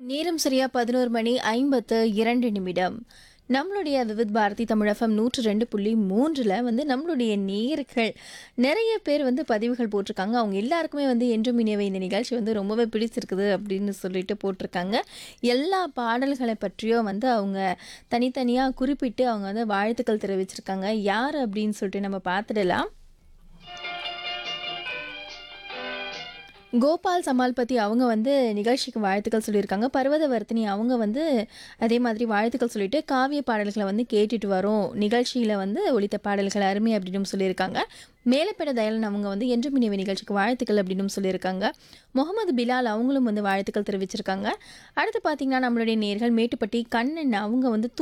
நேரம் சரியா பதினோரு மணி ஐம்பத்து இரண்டு நிமிடம் நம்மளுடைய விவித் பாரதி தமிழகம் நூற்று ரெண்டு புள்ளி மூன்றில் வந்து நம்மளுடைய நேர்கள் நிறைய பேர் வந்து பதிவுகள் போட்டிருக்காங்க அவங்க எல்லாருக்குமே வந்து என்றும் இனியவை இந்த நிகழ்ச்சி வந்து ரொம்பவே பிடிச்சிருக்குது அப்படின்னு சொல்லிட்டு போட்டிருக்காங்க எல்லா பாடல்களை பற்றியும் வந்து அவங்க தனித்தனியாக குறிப்பிட்டு அவங்க வந்து வாழ்த்துக்கள் தெரிவிச்சிருக்காங்க யார் அப்படின்னு சொல்லிட்டு நம்ம பார்த்துடலாம் கோபால் சமால்பதி அவங்க வந்து நிகழ்ச்சிக்கு வாழ்த்துக்கள் சொல்லியிருக்காங்க பர்வதவர்த்தினி அவங்க வந்து அதே மாதிரி வாழ்த்துக்கள் சொல்லிட்டு காவிய பாடல்களை வந்து கேட்டுட்டு வரோம் நிகழ்ச்சியில் வந்து ஒலித்த பாடல்கள் அருமை அப்படின்னு சொல்லியிருக்காங்க மேலப்பெட தயலன் அவங்க வந்து என்றும் இனிய நிகழ்ச்சிக்கு வாழ்த்துக்கள் அப்படின்னு சொல்லியிருக்காங்க முகமது பிலால் அவங்களும் வந்து வாழ்த்துக்கள் தெரிவிச்சிருக்காங்க அடுத்து பார்த்தீங்கன்னா நம்மளுடைய நேர்கள் மேட்டுப்பட்டி கண்ணன் அவங்க வந்து